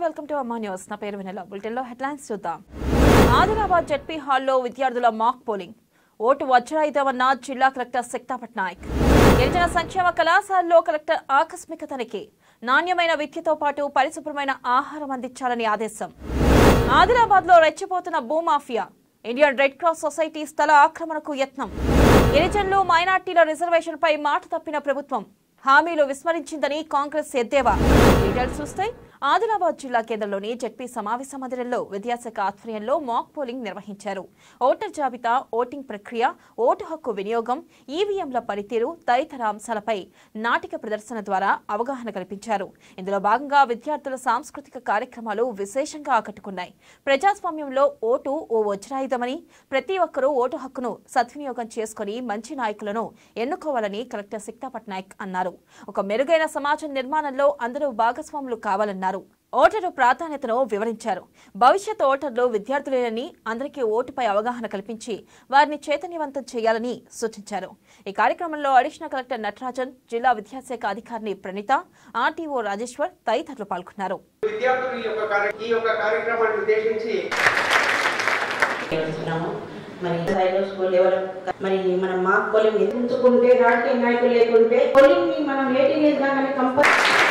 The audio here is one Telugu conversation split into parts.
వెల్కమ్ టు అమ్మా న్యూస్ నా పేరు వినల బులెటిన్లో హెడ్లైన్స్ చూద్దాం ఆదిలాబాద్ జెడ్పీ హాల్లో విద్యార్థుల మాక్ పోలింగ్ ఓటు వజ్రాయుధమన్న జిల్లా కలెక్టర్ శక్తా పట్నాయక్ గిరిజన సంక్షేమ కళాశాలలో కలెక్టర్ ఆకస్మిక తనిఖీ నాణ్యమైన విద్యతో పాటు పరిశుభ్రమైన ఆహారం అందించాలని ఆదేశం ఆదిలాబాద్ లో రెచ్చిపోతున్న భూమాఫియా ఇండియన్ రెడ్ క్రాస్ సొసైటీ స్థల ఆక్రమణకు యత్నం గిరిజనులు మైనార్టీల రిజర్వేషన్ పై మాట తప్పిన ప్రభుత్వం హామీలు విస్మరించిందని కాంగ్రెస్ ఎద్దేవా డీటెయిల్స్ చూస్తే ఆదిలాబాద్ జిల్లా కేంద్రంలోని జడ్పీ సమావేశ మందిరంలో విద్యాశాఖ ఆధ్వర్యంలో మాక్ పోలింగ్ నిర్వహించారు ఓటర్ జాబితా ఓటింగ్ ప్రక్రియ ఓటు హక్కు వినియోగం ఈవీఎంల పనితీరు తదితర అంశాలపై నాటిక ప్రదర్శన ద్వారా అవగాహన కల్పించారు ఇందులో భాగంగా విద్యార్థుల సాంస్కృతిక కార్యక్రమాలు విశేషంగా ఆకట్టుకున్నాయి ప్రజాస్వామ్యంలో ఓటు ఓ వజ్రాయుధమని ప్రతి ఒక్కరూ ఓటు హక్కును సద్వినియోగం చేసుకుని మంచి నాయకులను ఎన్నుకోవాలని కలెక్టర్ సిక్తా పట్నాయక్ అన్నారు ఒక మెరుగైన సమాజం నిర్మాణంలో అందరూ భాగస్వాములు కావాలన్నారు ఓటరు ప్రాధాన్యతను వివరించారు భవిష్యత్ ఓటర్లు విద్యార్థులేనని అందరికీ ఓటుపై అవగాహన కల్పించి వారిని చైతన్యవంతం చేయాలని సూచించారు ఈ కార్యక్రమంలో అడిషనల్ కలెక్టర్ నటరాజన్ జిల్లా విద్యాశాఖ అధికారిని ప్రణీత ఆర్టీఓ రాజేశ్వర్ తదితరులు పాల్గొన్నారు విద్యార్థులు ఈ యొక్క కార్య- ఈ యొక్క కార్యక్రమాన్ని ఉద్దేశించి చేస్తున్నాము మరి స్థాయిలో స్కూల్ లెవెల్ మరి మనం మాక్ పోలింగ్ ఉంచుకుంటే రాజకీయ నాయకులు లేకుంటే పోలింగ్ ని మనం ఎయిటీన్ ఏజ్ దాకా కంపల్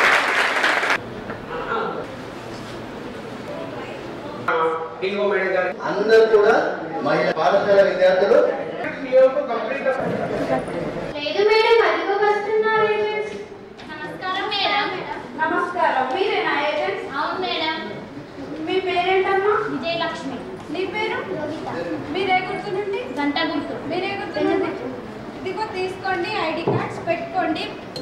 డిఓ మేడం గారు అందరూ కూడా మహిళా పాఠశాల విద్యార్థులు డిఓకు కంప్లీట్ లేదు మేడం అదిగో వస్తున్నారు ఏజెంట్స్ నమస్కారం మేడం నమస్కారం మీరేనా ఏజెంట్స్ అవును మేడం మీ పేరేంటమ్మా విజయలక్ష్మి నీ పేరు యోగిత మీరే గుర్తు నుండి గంట గుర్తు మీరే గుర్తు నుండి ఇదిగో తీసుకోండి ఐడి కార్డ్స్ పెట్టుకోండి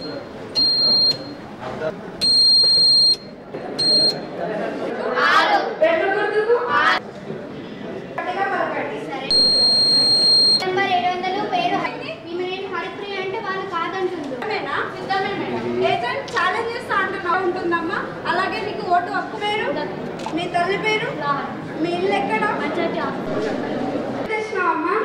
ఆరు రెండు గుర్తుకు ఆరు గట్టిగా పలకండి సరే నెంబర్ ఏడు వందలు పేరు ఈమె నేను హరిప్రియ అంటే వాళ్ళు కాదంటుండ్రు నిజమేనా? నిజమే మేడం. ఏజెంట్ ఛాలెంజ్ చేస్తా అంటున్నా ఉంటుందమ్మా అలాగే నీకు ఓటు హక్కు పేరు మీ తల్లి పేరు లాహర్ మీ ఇల్లు ఎక్కడ పంచాయతీ ఆఫీస్ తెచ్చినావమ్మా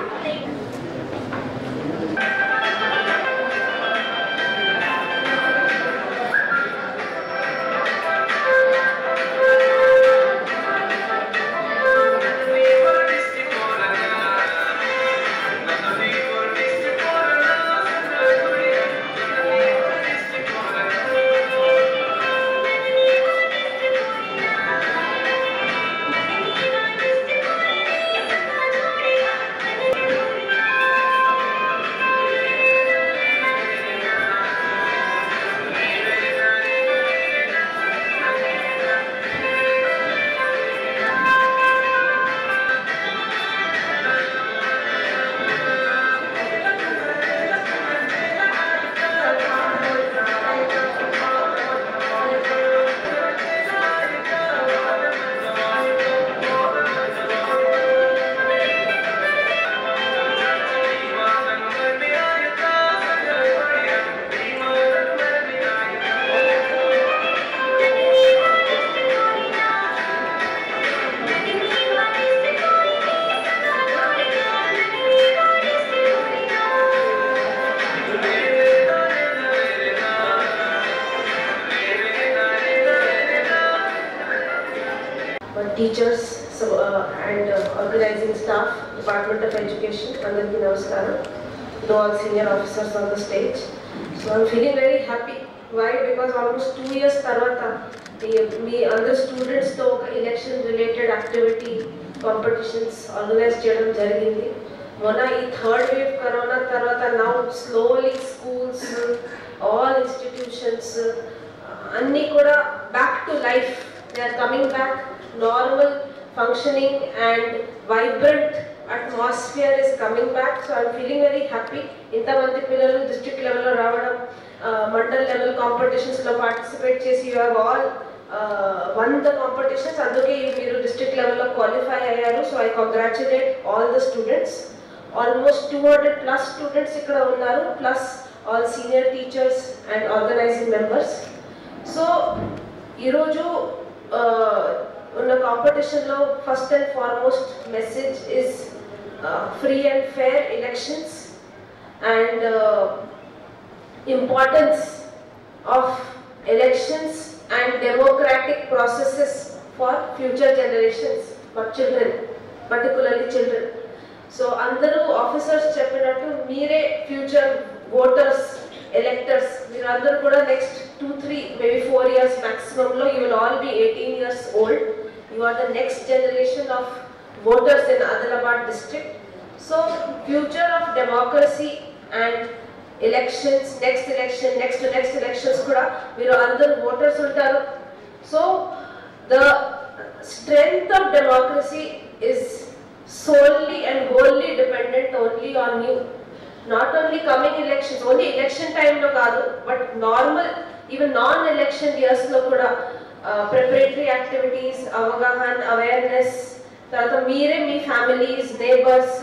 our teachers so, uh, and uh, organizing staff, Department of Education, అందరికీ నమస్కారం to all senior officers on the stage. So I'm feeling very happy. Why? Because almost two years తర్వాత ఈ- మీ అందరు స్టూడెంట్స్తో ఒక election related activity competitions organise చేయడం జరిగింది మొన్న ఈ థర్డ్ వేవ్ కరోనా తర్వాత now slowly schools all institutions అన్నీ కూడా back to life they are coming back normal functioning and vibrant atmosphere is coming back so I'm feeling very happy ఇంతమంది పిల్లలు డిస్ట్రిక్ట్ లెవెల్లో రావడం మండల్ లెవెల్ కాంపిటీషన్స్లో పార్టిసిపేట్ చేసి you have all won the competitions అందుకే మీరు డిస్ట్రిక్ట్ లెవెల్లో క్వాలిఫై అయ్యారు so I congratulate all the students almost two hundred plus students ఇక్కడ ఉన్నారు plus all senior teachers and organising members so ఈరోజు ఆ, ఉన్న కాంపిటీషన్లో first and foremost message is free and fair elections and importance of elections and democratic processes for future generations, for children, particularly children. So అందరూ ఆఫీసర్స్ చెప్పినట్టు మీరే ఫ్యూచర్ ఓటర్స్ ఎలెక్టర్స్ మీరు అందరూ కూడా next two three maybe four years మ్యాక్సిమంలో you will all be eighteen years old you are the next generation of voters in Adilabad district so future of democracy and elections next election next next elections కూడా మీరు అందరూ ఓటర్స్ ఉంటారు so the strength of democracy is solely and wholly dependent only on you. Not only coming elections, only election time లో కాదు but normal even non election years లో కూడా ప్రిపరేటరీ యాక్టివిటీస్ అవగాహన అవేర్నెస్ తర్వాత మీరే మీ families neighbours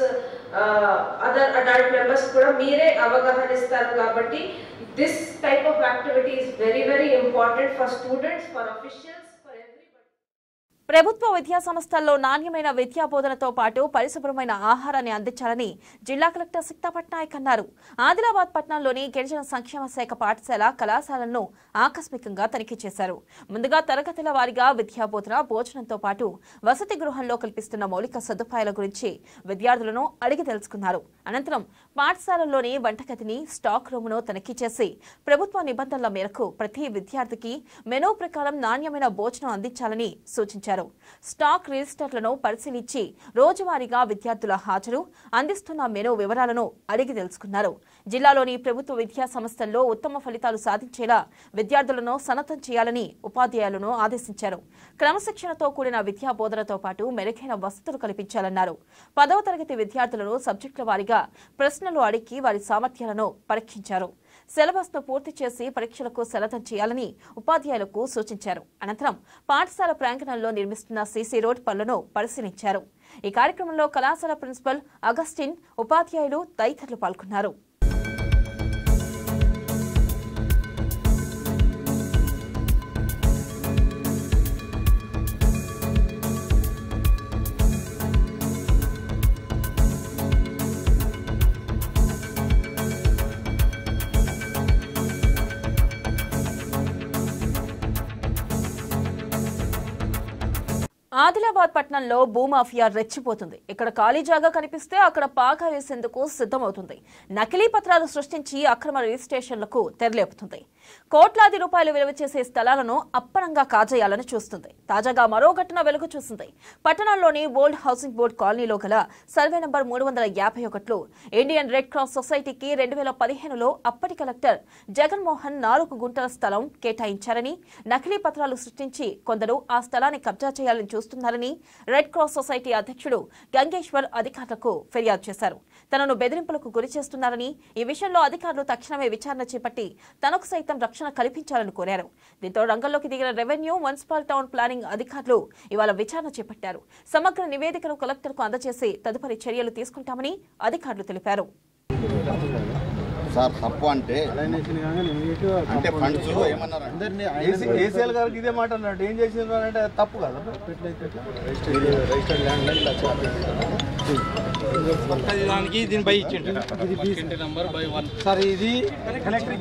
other adult members కూడా మీరే అవగాహన ఇస్తారు కాబట్టి this type of activity is very very important for students for officials for every ప్రభుత్వ విద్యా సంస్థల్లో నాణ్యమైన విద్యా బోధనతో పాటు పరిశుభ్రమైన ఆహారాన్ని అందించాలని జిల్లా కలెక్టర్ సిక్తా పట్నాయక్ అన్నారు ఆదిలాబాద్ పట్టణంలోని గిరిజన సంక్షేమ శాఖ పాఠశాల కళాశాలను ఆకస్మికంగా తనిఖీ చేశారు ముందుగా తరగతుల వారీగా విద్యా బోధన భోజనంతో పాటు వసతి గృహంలో కల్పిస్తున్న మౌలిక సదుపాయాల గురించి విద్యార్థులను అడిగి తెలుసుకున్నారు అనంతరం పాఠశాలల్లోని వంటగదిని స్టాక్ రూమును తనిఖీ చేసి ప్రభుత్వ నిబంధనల మేరకు ప్రతి విద్యార్థికి మెనూ ప్రకారం నాణ్యమైన భోజనం అందించాలని సూచించారు స్టాక్ రిజిస్టర్లను పరిశీలించి రోజువారీగా విద్యార్థుల హాజరు అందిస్తున్న మెనూ వివరాలను అడిగి తెలుసుకున్నారు జిల్లాలోని ప్రభుత్వ విద్యా సంస్థల్లో ఉత్తమ ఫలితాలు సాధించేలా విద్యార్థులను సన్నద్ధం చేయాలని ఉపాధ్యాయులను ఆదేశించారు క్రమశిక్షణతో కూడిన విద్యా బోధనతో పాటు మెరుగైన వసతులు కల్పించాలన్నారు పదవ తరగతి విద్యార్థులను సబ్జెక్టుల వారీగా ప్రశ్నలు అడిగి వారి సామర్థ్యాలను పరీక్షించారు సిలబస్ ను పూర్తి చేసి పరీక్షలకు సెలతం చేయాలని ఉపాధ్యాయులకు సూచించారు అనంతరం పాఠశాల ప్రాంగణంలో నిర్మిస్తున్న సీసీ రోడ్ పనులను పరిశీలించారు ఈ కార్యక్రమంలో కళాశాల ప్రిన్సిపల్ అగస్టిన్ ఉపాధ్యాయులు తదితరులు పాల్గొన్నారు ఆదిలాబాద్ పట్టణంలో భూమాఫియా రెచ్చిపోతుంది ఇక్కడ ఖాళీ జాగా కనిపిస్తే అక్కడ పాగా వేసేందుకు సిద్ధమవుతుంది నకిలీ పత్రాలు సృష్టించి అక్రమ రిజిస్ట్రేషన్లకు తెరలేపుతుంది కోట్లాది రూపాయలు విలువ చేసే స్థలాలను అప్పనంగా కాజేయాలని చూస్తుంది తాజాగా మరో ఘటన వెలుగు చూసింది పట్టణంలోని ఓల్డ్ హౌసింగ్ బోర్డు కాలనీలో గల సర్వే నంబర్ మూడు వందల యాభై ఒకటిలో ఇండియన్ రెడ్ క్రాస్ సొసైటీకి రెండు వేల పదిహేనులో అప్పటి కలెక్టర్ జగన్మోహన్ నాలుగు గుంటల స్థలం కేటాయించారని నకిలీ పత్రాలు సృష్టించి కొందరు ఆ స్థలాన్ని కబ్జా చేయాలని చూస్తున్నారని రెడ్ క్రాస్ సొసైటీ అధ్యక్షుడు గంగేశ్వర్ అధికారులకు ఫిర్యాదు చేశారు తనను బెదిరింపులకు గురి చేస్తున్నారని ఈ విషయంలో అధికారులు తక్షణమే విచారణ చేపట్టి తనకు సైతం రక్షణ కల్పించాలని కోరారు దీంతో రంగంలోకి దిగిన రెవెన్యూ మున్సిపల్ టౌన్ ప్లానింగ్ అధికారులు ఇవాళ విచారణ చేపట్టారు సమగ్ర నివేదికను కలెక్టర్కు అందజేసి తదుపరి చర్యలు తీసుకుంటామని అధికారులు తెలిపారు సార్ తప్పు అంటే అంటే ఫండ్స్ ఏమన్నారు అందరినీ ఏసీఎల్ గారికి ఇదే మాట అన్నట్టు ఏం చేసిండ్రు అంటే అది తప్పు కదా దానికి దీని బై ఇచ్చిండు నంబర్ బై వన్ సార్ ఇది కలెక్టర్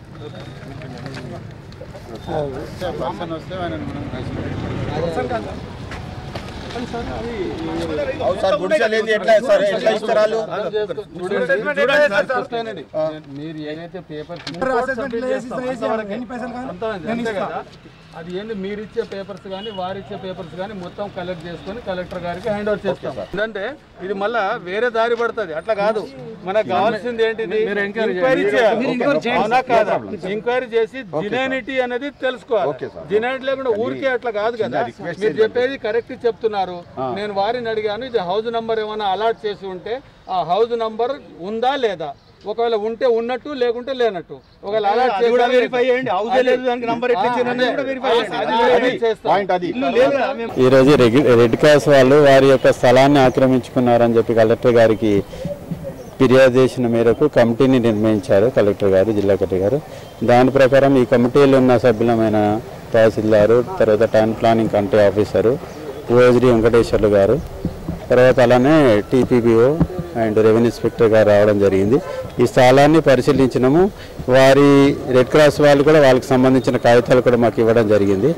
సార్ గుడిసెలు ఏంది ఎట్లా సార్ ఎట్లా ఇస్తారు మీరు ఏదైతే పేపర్స్ ఎన్ని పైసలు కావాలి? అంతే కదా అది ఏంది మీరు ఇచ్చే పేపర్స్ కానీ వారు ఇచ్చే పేపర్స్ కానీ మొత్తం కలెక్ట్ చేసుకొని కలెక్టర్ గారికి హ్యాండ్ ఓవర్ చేస్తాం ఎందుకంటే ఇది మళ్ళా వేరే దారి పడుతుంది అట్లా కాదు మనకు కావాల్సింది ఏంటిది ఎంక్వైరీ చేయాలి అవునా కాదా ఎంక్వైరీ చేసి జినైనిటీ అనేది తెలుసుకోవాలి జినైనిటీ లేకుండా ఊరికే అట్లా కాదు కదా మీరు చెప్పేది కరెక్ట్ చెప్తున్నారు నేను వారిని అడిగాను ఇది హౌస్ నంబర్ ఏమైనా అలాట్ చేసి ఉంటే ఆ హౌస్ నంబర్ ఉందా లేదా ఒకవేళ ఉంటే ఉన్నట్టు లేకుంటే లేనట్టు ఒకవేళ అలాట్ అది కూడా వెరిఫై చేయండి హౌస్ లేదు దానికి నంబర్ ఎట్లా ఇచ్చిండ్రు అనేది కూడా వెరిఫై చేయండి పాయింట్ అది ఇల్లు లేదు కదా మేము ఈరోజు రెగ్యు రెడ్ క్రాస్ వాళ్ళు వారి యొక్క స్థలాన్ని ఆక్రమించుకున్నారని చెప్పి కలెక్టర్ గారికి ఫిర్యాదు చేసిన మేరకు కమిటీని నిర్ణయించారు కలెక్టర్ గారు జిల్లా కలెక్టర్ గారు దాని ప్రకారం ఈ కమిటీలో ఉన్న సభ్యులమైన తహసీల్దారు తర్వాత town planning committee officer OSD Venkateswarlu గారు తర్వాత అలానే టీపీబీఓ అండ్ రెవెన్యూ ఇన్స్పెక్టర్ గారు రావడం జరిగింది ఈ స్థలాన్ని పరిశీలించినాము వారి రెడ్ క్రాస్ వాళ్ళు కూడా వాళ్ళకి సంబంధించిన కాగితాలు కూడా మాకు ఇవ్వడం జరిగింది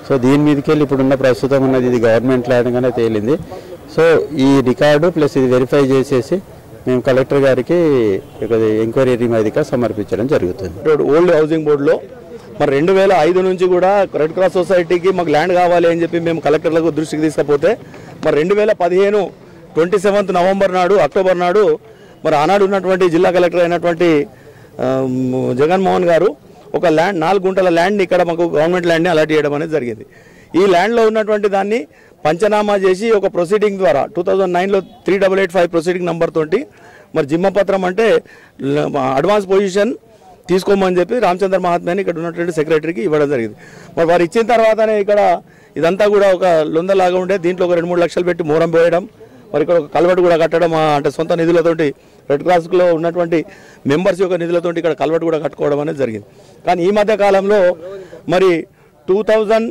సో దీని మీదకి వెళ్ళి ఇప్పుడున్న ప్రస్తుతం ఉన్నది ఇది గవర్నమెంట్ ల్యాండ్గానే తేలింది సో ఈ రికార్డు ప్లస్ ఇది వెరిఫై చేసేసి మేము కలెక్టర్ గారికి ఎంక్వైరీ నివేదిక సమర్పించడం జరుగుతుంది రోడ్ ఓల్డ్ హౌసింగ్ బోర్డులో మరి రెండు వేల ఐదు నుంచి కూడా రెడ్ క్రాస్ సొసైటీకి మాకు ల్యాండ్ కావాలి అని చెప్పి మేము కలెక్టర్లకు దృష్టికి తీసుకపోతే మరి రెండు వేల పదిహేను ట్వంటీ సెవెంత్ నవంబర్ నాడు అక్టోబర్ నాడు మరి ఆనాడు ఉన్నటువంటి జిల్లా కలెక్టర్ అయినటువంటి ఆమ్, జగన్మోహన్ గారు ఒక ల్యాండ్ నాలుగు గుంటల ల్యాండ్ని ఇక్కడ మాకు గవర్నమెంట్ ల్యాండ్ని అలాట్ చేయడం అనేది జరిగింది ఈ ల్యాండ్లో ఉన్నటువంటి దాన్ని పంచనామా చేసి ఒక ప్రొసీడింగ్ ద్వారా టూ థౌజండ్ నైన్లో three double eight five proceeding number తోటి మరి జిమ్మపత్రం అంటే ల- అడ్వాన్స్ పొజిషన్ తీసుకోమని చెప్పి రామచంద్ర మహాత్మాని ఇక్కడ ఉన్నటువంటి సెక్రటరీకి ఇవ్వడం జరిగింది మరి వారు ఇచ్చిన తర్వాతనే ఇక్కడ ఇదంతా కూడా ఒక లొందలాగా ఉండే దీంట్లో ఒక రెండు మూడు లక్షలు పెట్టి మూరం పోయడం మరి ఇక్కడ ఒక కల్వెట్ కూడా కట్టడం ఆ, అంటే సొంత నిధులతోటి రెడ్ క్రాస్లో ఉన్నటువంటి మెంబర్స్ యొక్క నిధులతోటి ఇక్కడ కల్వెట్ కూడా కట్టుకోవడం అనేది జరిగింది కానీ ఈ మధ్య కాలంలో మరి టూ థౌజండ్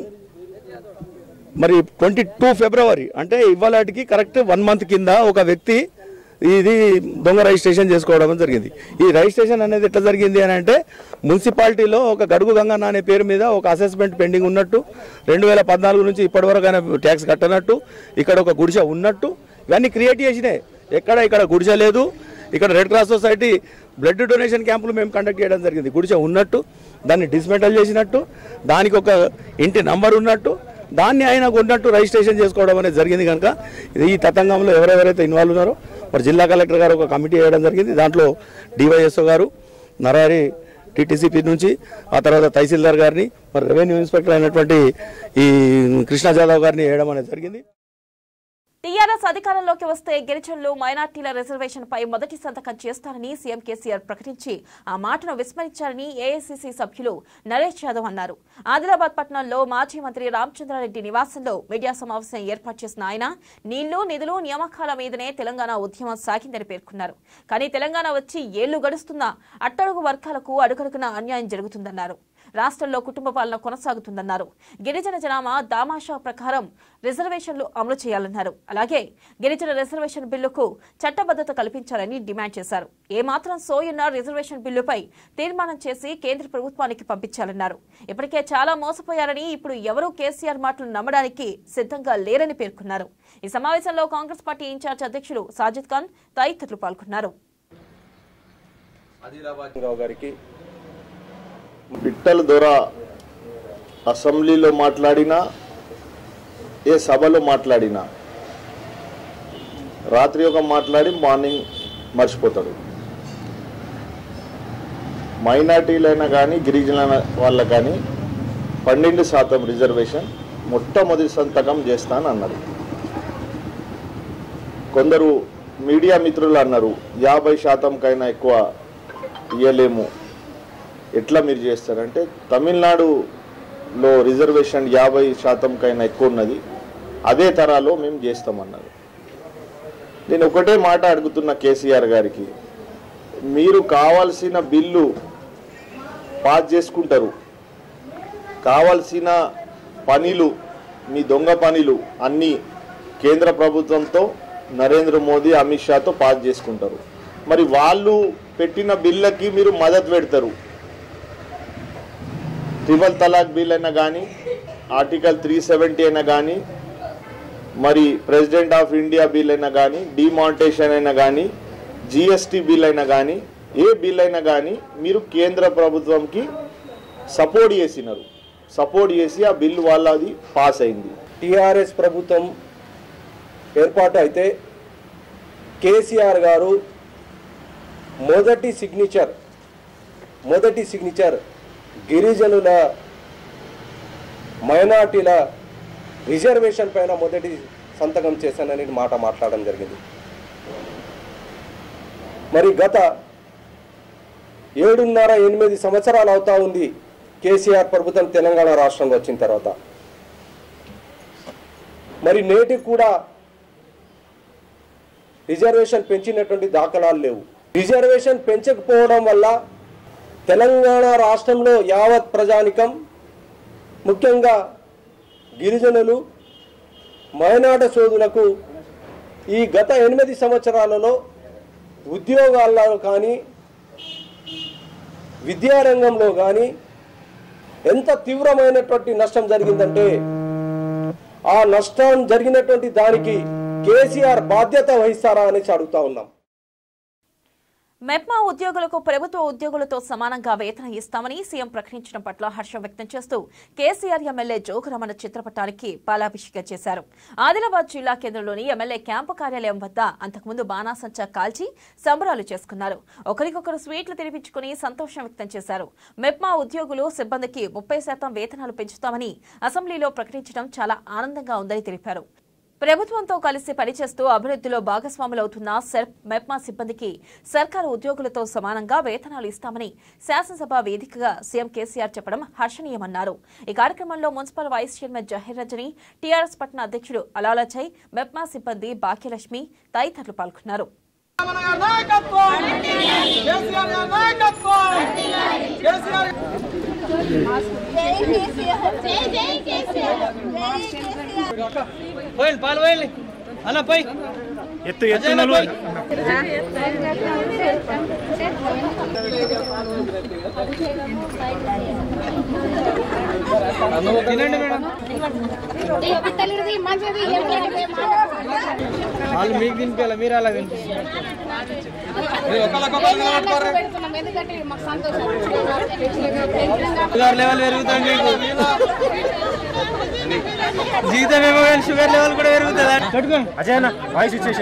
మరి ట్వంటీ టూ ఫిబ్రవరి అంటే ఇవాళకి కరెక్ట్ వన్ మంత్ కింద ఒక వ్యక్తి ఇది దొంగ రిజిస్ట్రేషన్ చేసుకోవడం జరిగింది ఈ రిజిస్ట్రేషన్ అనేది ఎట్లా జరిగింది అని అంటే మున్సిపాలిటీలో ఒక గడుగు గంగన్న అనే పేరు మీద ఒక అసెస్మెంట్ పెండింగ్ ఉన్నట్టు రెండు వేల పద్నాలుగు నుంచి ఇప్పటివరకు ఆయన ట్యాక్స్ కట్టనట్టు ఇక్కడ ఒక గుడిసె ఉన్నట్టు ఇవన్నీ క్రియేట్ చేసినాయి ఎక్కడ ఇక్కడ గుడిసె లేదు ఇక్కడ Red Cross Society blood donation క్యాంపులు మేము కండక్ట్ చేయడం జరిగింది గుడిసె ఉన్నట్టు దాన్ని డిస్మెంటల్ చేసినట్టు దానికి ఒక ఇంటి నంబర్ ఉన్నట్టు దాన్ని ఆయన ఉన్నట్టు రిజిస్ట్రేషన్ చేసుకోవడం అనేది జరిగింది కనుక ఇది ఈ తతంగంలో ఎవరెవరైతే ఇన్వాల్వ్ ఉన్నారో మరి జిల్లా కలెక్టర్ గారు ఒక కమిటీ వేయడం జరిగింది దాంట్లో డివైఎస్ఓ గారు నరారి టీటీసీపీ నుంచి ఆ తర్వాత తహసీల్దార్ గారిని మరి రెవెన్యూ ఇన్స్పెక్టర్ అయినటువంటి ఈ కృష్ణా జాదవ్ గారిని వేయడం అనేది జరిగింది టీఆర్ఎస్ అధికారంలోకి వస్తే గిరిజనులు మైనార్టీల రిజర్వేషన్ పై మొదటి సంతకం చేస్తారని సీఎం కేసీఆర్ ప్రకటించి ఆ మాటను విస్మరించారని ఏఐసీసీ సభ్యులు నరేష్ యాదవ్ అన్నారు ఆదిలాబాద్ పట్టణంలో మాజీ మంత్రి రామచంద్రారెడ్డి నివాసంలో మీడియా సమావేశం ఏర్పాటు చేసిన ఆయన నీళ్లు నిధులు నియామకాల మీదనే తెలంగాణ ఉద్యమం సాగిందని పేర్కొన్నారు కానీ తెలంగాణ వచ్చి ఏళ్లు గడుస్తున్నా అట్టడుగు వర్గాలకు అడుగడుగున అన్యాయం జరుగుతుందన్నారు రాష్ట్రంలో కుటుంబ పాలన కొనసాగుతుందన్నారు గిరిజన జనామా దామాషా ప్రకారం రిజర్వేషన్లు అమలు చేయాలన్నారు అలాగే గిరిజన రిజర్వేషన్ బిల్లుకు చట్టబద్దత కల్పించాలని డిమాండ్ చేశారు ఏమాత్రం సోయున్న రిజర్వేషన్ బిల్లుపై తీర్మానం చేసి కేంద్ర ప్రభుత్వానికి పంపించాలన్నారు ఇప్పటికే చాలా మోసపోయారని ఇప్పుడు ఎవరూ కేసీఆర్ మాటలు నమ్మడానికి సిద్ధంగా లేరని పేర్కొన్నారు ఈ సమావేశంలో కాంగ్రెస్ పార్టీ ఇన్ఛార్జ్ అధ్యక్షులు సాజిద్ ఖాన్ తదితరులు పాల్గొన్నారు రావు గారికి పిట్టల దొర అసెంబ్లీలో మాట్లాడినా ఏ సభలో మాట్లాడినా రాత్రి ఒక మాట్లాడి మార్నింగ్ మర్చిపోతాడు మైనార్టీలైనా కానీ గిరిజన వాళ్ళ కానీ పన్నెండు శాతం రిజర్వేషన్ మొట్టమొదటి సంతకం చేస్తాను అన్నారు కొందరు మీడియా మిత్రులు అన్నారు యాభై శాతం కైనా ఎక్కువ ఇయ్యలేము ఎట్లా మీరు చేస్తారంటే తమిళనాడులో రిజర్వేషన్ యాభై శాతం కైనా ఎక్కువ ఉన్నది అదే తరాలో మేము చేస్తామన్నారు నేను ఒకటే మాట అడుగుతున్న కేసీఆర్ గారికి మీరు కావాల్సిన బిల్లు పాస్ చేసుకుంటారు కావాల్సిన పనులు మీ దొంగ పనులు అన్నీ కేంద్ర ప్రభుత్వంతో నరేంద్ర మోదీ అమిత్ షాతో పాస్ చేసుకుంటారు మరి వాళ్ళు పెట్టిన బిల్లకి మీరు మద్దతు పెడతారు ట్రిపుల్ తలాక్ బిల్ అయినా కానీ ఆర్టికల్ త్రీ సెవెంటీ అయినా కానీ మరి ప్రెసిడెంట్ ఆఫ్ ఇండియా బిల్ అయినా కానీ డిమాంటేషన్ అయినా కానీ జిఎస్టీ బిల్ అయినా కానీ ఏ బిల్ అయినా కానీ మీరు కేంద్ర ప్రభుత్వంకి సపోర్ట్ చేసినారు సపోర్ట్ చేసి ఆ బిల్ వాళ్ళది పాస్ అయింది టీఆర్ఎస్ ప్రభుత్వం ఏర్పాటు అయితే కేసీఆర్ గారు మొదటి సిగ్నేచర్ మొదటి సిగ్నేచర్ గిరిజనుల మైనార్టీల రిజర్వేషన్ పైన మొదటి సంతకం చేశానని మాట మాట్లాడడం జరిగింది మరి గత ఏడున్నర ఎనిమిది సంవత్సరాలు అవుతా ఉంది కేసీఆర్ ప్రభుత్వం తెలంగాణ రాష్ట్రంలో వచ్చిన తర్వాత మరి నేటికి కూడా రిజర్వేషన్ పెంచినటువంటి దాఖలాలు లేవు రిజర్వేషన్ పెంచకపోవడం వల్ల తెలంగాణ రాష్ట్రంలో యావత్ ప్రజానికం ముఖ్యంగా గిరిజనులు మైనాట సోదులకు ఈ గత ఎనిమిది సంవత్సరాలలో ఉద్యోగాల్లో కానీ విద్యారంగంలో కానీ ఎంత తీవ్రమైనటువంటి నష్టం జరిగిందంటే ఆ నష్టం జరిగినటువంటి దానికి కేసీఆర్ బాధ్యత వహిస్తారా అనేసి అడుగుతా ఉన్నాం మెప్మా ఉద్యోగులకు ప్రభుత్వ ఉద్యోగులతో సమానంగా వేతనం ఇస్తామని సీఎం ప్రకటించడం పట్ల హర్షం వ్యక్తం చేస్తూ కేసీఆర్ ఎమ్మెల్యే జోగురమణ చిత్రపటానికి పాలాభిషేకం చేశారు ఆదిలాబాద్ జిల్లా కేంద్రంలోని ఎమ్మెల్యే క్యాంపు కార్యాలయం వద్ద అంతకుముందు బాణాసంచా కాల్చి సంబరాలు చేసుకున్నారు ఒకరికొకరు స్వీట్లు తినిపించుకుని సంతోషం వ్యక్తం చేశారు మెప్మా ఉద్యోగులు సిబ్బందికి ముప్పై శాతం వేతనాలు పెంచుతామని అసెంబ్లీలో ప్రకటించడం చాలా ఆనందంగా ఉందని తెలిపారు ప్రభుత్వంతో కలిసి పనిచేస్తూ అభివృద్ధిలో భాగస్వాములవుతున్న సెర్ప్ మెప్మా సిబ్బందికి సర్కారు ఉద్యోగులతో సమానంగా వేతనాలు ఇస్తామని శాసనసభ వేదికగా సీఎం కేసీఆర్ చెప్పడం హర్షణీయమన్నారు ఈ కార్యక్రమంలో municipal vice chairman Zaheer Rajani TRS పట్టణ అధ్యక్షుడు అలాలచై మెప్మా సిబ్బంది భాగ్యలక్ష్మి తదితరులు పాల్గొన్నారు పోయండి పాలు పోయండి అన్న పోయి ఎత్తు ఎత్తు పోయి తినండి మేడం వాళ్ళు మీకు తినిపించాలి మీరు అలా తినిపించాలి షుగర్ లెవెల్ పెరుగుతుంది మీకు జీతం ఏమో కానీ షుగర్ లెవెల్ కూడా పెరుగుతుంది కట్టుకోండి అజయ్ అన్న వాయిస్ ఇచ్చేసి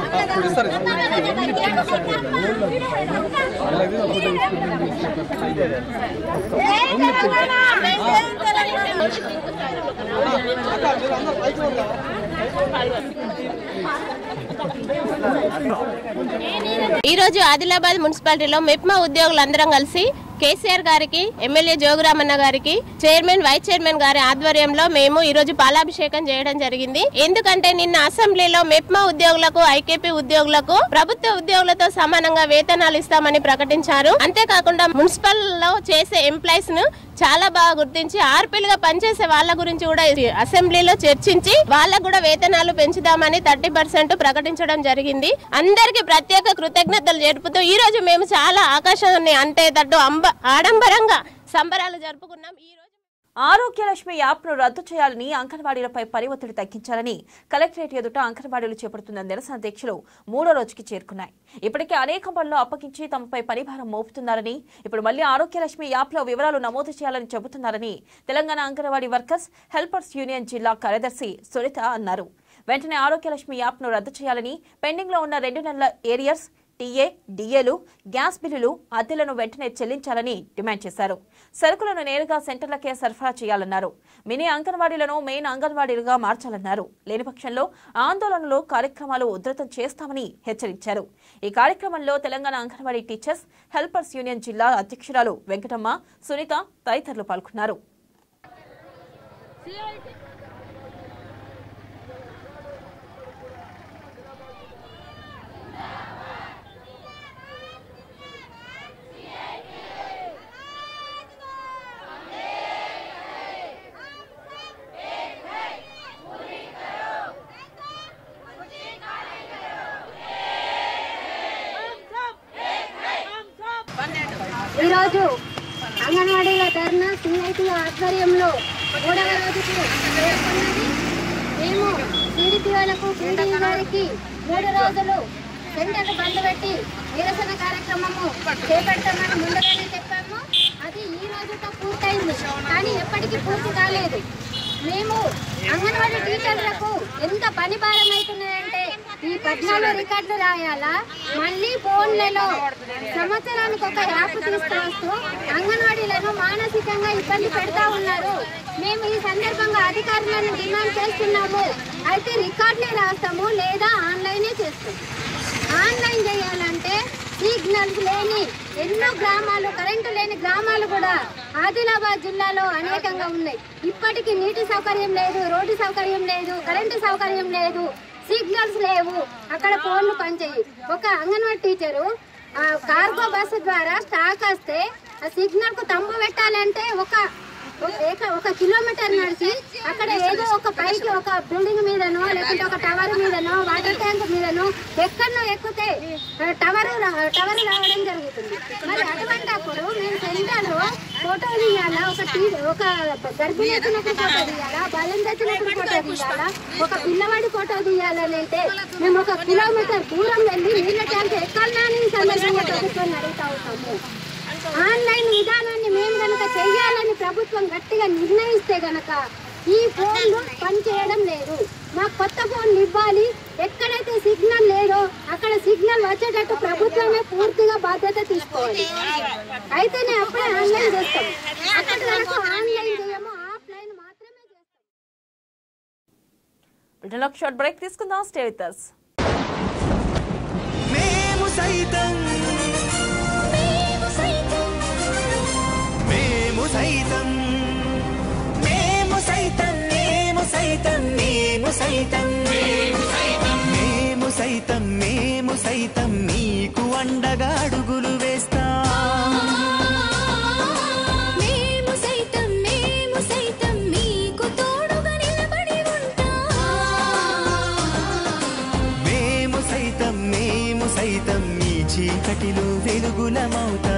ఈ రోజు ఆదిలాబాద్ మున్సిపాలిటీలో మెప్మా ఉద్యోగులందరం కలిసి కేసీఆర్ గారికి ఎమ్మెల్యే జోగురామన్న గారికి చైర్మన్ వైస్ చైర్మన్ గారి ఆధ్వర్యంలో మేము ఈ రోజు పాలాభిషేకం చేయడం జరిగింది ఎందుకంటే నిన్న అసెంబ్లీలో మెప్మా ఉద్యోగులకు ఐకేపీ ఉద్యోగులకు ప్రభుత్వ ఉద్యోగులతో సమానంగా వేతనాలు ఇస్తామని ప్రకటించారు అంతేకాకుండా మున్సిపల్ లో చేసే ఎంప్లాయీస్ ను చాలా బాగా గుర్తించి ఆర్పీలుగా పనిచేసే వాళ్ళ గురించి కూడా ఈ అసెంబ్లీలో చర్చించి వాళ్ళకు కూడా వేతనాలు పెంచుదామని థర్టీ పర్సెంట్ ప్రకటించడం జరిగింది అందరికి ప్రత్యేక కృతజ్ఞతలు జరుపుతూ ఈ రోజు మేము చాలా ఆకాశాన్ని అంటేటట్టు అంబ ఆడంబరంగా సంబరాలు జరుపుకున్నాం ఈ రోజు ఆరోగ్యలక్ష్మి యాప్ను రద్దు చేయాలని అంగన్వాడీలపై పని ఒత్తిడి తగ్గించాలని కలెక్టరేట్ ఎదుట అంగన్వాడీలు చేపడుతున్న నిరసన దీక్షలు మూడో రోజుకి చేరుకున్నాయి ఇప్పటికే అనేక పనులు అప్పగించి తమపై పనిభారం మోపుతున్నారని ఇప్పుడు మళ్లీ ఆరోగ్యలక్ష్మి యాప్లో వివరాలు నమోదు చేయాలని చెబుతున్నారని Telangana anganwadi workers helpers union జిల్లా కార్యదర్శి సునీత అన్నారు వెంటనే ఆరోగ్యలక్ష్మి యాప్ను రద్దు చేయాలని పెండింగ్లో ఉన్న రెండు నెలల ఏరియర్స్ టీఏ డిఏలు గ్యాస్ బిల్లులు అద్దెలను వెంటనే చెల్లించాలని డిమాండ్ చేశారు సరుకులను నేరుగా సెంటర్లకే సరఫరా చేయాలన్నారు మినీ అంగన్వాడీలను మెయిన్ అంగన్వాడీలుగా మార్చాలన్నారు లేని పక్షంలో ఆందోళనలు కార్యక్రమాలు ఉధృతం చేస్తామని హెచ్చరించారు ఈ కార్యక్రమంలో Telangana anganwadi teachers helpers union జిల్లా అధ్యక్షురాలు వెంకటమ్మ సునీత తదితరులు పాల్గొన్నారు ఈరోజు అంగన్వాడీల ధర్నా సిఐటి ఆధ్వర్యంలో మూడవ రోజుకు చేరుకున్నది మేము టీడీపీలకు పీడీ గారికి మూడు రోజులు సెంటర్ బంద్ పెట్టి నిరసన కార్యక్రమము చేపడతామని ముందుగానే చెప్పాము అది ఈ రోజుతో పూర్తయింది కానీ ఎప్పటికీ పూర్తి కాలేదు మేము అంగన్వాడీ టీచర్లకు ఎంత పని భారం అవుతున్నాయంటే ఈ పద్నాలుగు రికార్డులు రాయాలా మళ్ళీ ఫోన్లలో సంవత్సరానికి ఒక యాప్ తీసుకొస్తూ అంగన్వాడీలను మానసికంగా ఇబ్బంది పెడతా ఉన్నారు మేము ఈ సందర్భంగా అధికారులను డిమాండ్ చేస్తున్నాము అయితే రికార్డులే రాస్తాము లేదా ఆన్లైనే చేస్తాం ఆన్లైన్ చేయాలంటే సిగ్నల్స్ లేని ఎన్నో గ్రామాలు కరెంటు లేని గ్రామాలు కూడా ఆదిలాబాద్ జిల్లాలో అనేకంగా ఉన్నాయి ఇప్పటికీ నీటి సౌకర్యం లేదు రోడ్డు సౌకర్యం లేదు కరెంటు సౌకర్యం లేదు సిగ్నల్స్ లేవు అక్కడ ఫోన్లు పనిచేయి ఒక అంగన్వాడీ టీచరు ఆ కార్గో బస్సు ద్వారా స్టాక్ వస్తే ఆ సిగ్నల్ కు తంబు పెట్టాలంటే ఒక ఒక- ఏక- ఒక కిలోమీటర్ నడిచి అక్కడ ఏదో ఒక పైకి ఒక బిల్డింగ్ మీదనో లేకుంటే ఒక టవర్ మీదనో వాటర్ ట్యాంక్ మీదనో ఎక్కడనో ఎక్కితే టవర్ టవర్ రావడం జరుగుతుంది మరి అటువంటి అప్పుడు మేము సెంటర్లో ఫోటో తీయాలా ఒక టీ ఒక గర్భిణీ వచ్చినప్పుడు ఫోటో తీయాలా బలం తెచ్చినప్పుడు ఫోటో తీయాలా ఒక పిల్లవాడి ఫోటో తీయాలని అంటే మేము ఒక కిలోమీటర్ దూరం వెళ్ళి నీళ్ళ ట్యాంక్ ఎక్కాలన్నా అని ఈ సందర్భంగా ప్రభుత్వాన్ని అడుగుతా ఉంటాము ఆన్లైన్ విధానాన్ని మేము గనక చెయ్యాలని ప్రభుత్వం గట్టిగా నిర్ణయిస్తే గనక ఈ ఫోన్లు పనిచేయడం లేదు మాకు కొత్త ఫోన్లు ఇవ్వాలి ఎక్కడైతే సిగ్నల్ లేదో అక్కడ సిగ్నల్ వచ్చేటట్టు ప్రభుత్వమే పూర్తిగా బాధ్యత తీసుకోవాలి అయితేనే అప్పుడే ఆన్లైన్ చేస్తాం అప్పటి వరకు ఆన్లైన్ చేయము ఆఫ్లైన్ మాత్రమే బ్రిటన్లో షార్ట్ బ్రేక్ తీసుకుందాం స్టే విత్ us. మేము సైతం మేము సైతం మేము సైతం మేము సైతం మేము సైతం మేము సైతం మేము సైతం మేము సైతం నీకు అండగా అడుగులు వేస్తా మేము సైతం మేము సైతం మీకు తోడుగా నిలబడి మేము సైతం మేము సైతం ఈ చీకటిలో వెలుగులమవుతా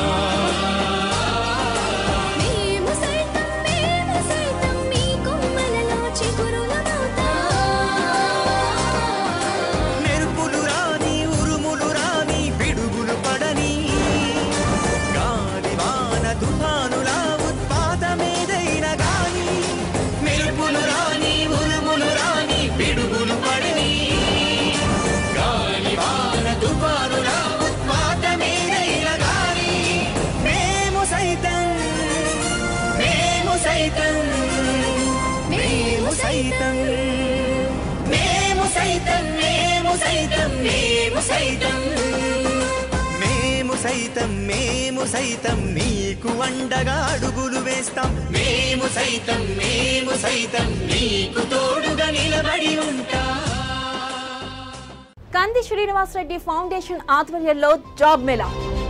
మేము సైతం మేము సైతం మీ కొమ్మలలో చిగురులమవుతా మెరుపులు రాని ఉరుములు రాని పిడుగులు పడని గాలి వాన తుఫానులా ఉత్పాతమేదైనా గాని మెరుపులు రాని ఉరుములు రాని పిడుగులు పడని గాలి వాన తుఫానులా ఉత్పాతమేదైనా గాని మేము సైతం మేము సైతం మేము సైతం మేము సైతం మేము సైతం మేము సైతం మేము సైతం మేము సైతం నీకు అండగా అడుగులు వేస్తాం మేము సైతం మేము సైతం నీకు తోడుగా నిలబడి ఉంటాం కంది శ్రీనివాసరెడ్డి ఫౌండేషన్ ఆధ్వర్యంలో జాబ్ మేళా